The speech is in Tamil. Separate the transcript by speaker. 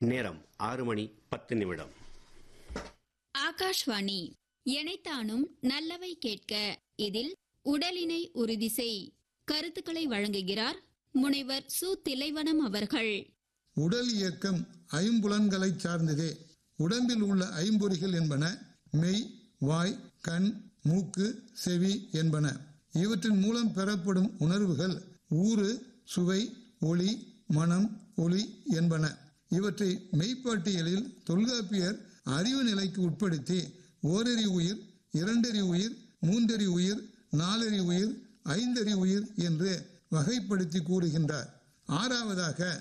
Speaker 1: நேரம் ஆறு மணி பத்து நிமிடம்
Speaker 2: ஆகாஷ்வாணி எனைத்தானும் நல்லவை கேட்க இதில் உடலினை உறுதி செய் கருத்துக்களை வழங்குகிறார் முனைவர் சு திலைவனம் அவர்கள்
Speaker 3: உடல் இயக்கம் ஐம்புலன்களைச் சார்ந்ததே உடம்பில் உள்ள ஐம்பொறிகள் என்பன மெய் வாய் கண் மூக்கு செவி என்பன இவற்றின் மூலம் பெறப்படும் உணர்வுகள் ஊறு சுவை ஒளி மனம் ஒளி என்பன இவற்றை மெய்ப்பாட்டியலில் தொல்காப்பியர் அறிவு நிலைக்கு உட்படுத்தி ஓரறி உயிர் இரண்டறி உயிர் மூன்றறி உயிர் நாலறி உயிர் ஐந்தறி உயிர் என்று வகைப்படுத்தி கூறுகின்றார் ஆறாவதாக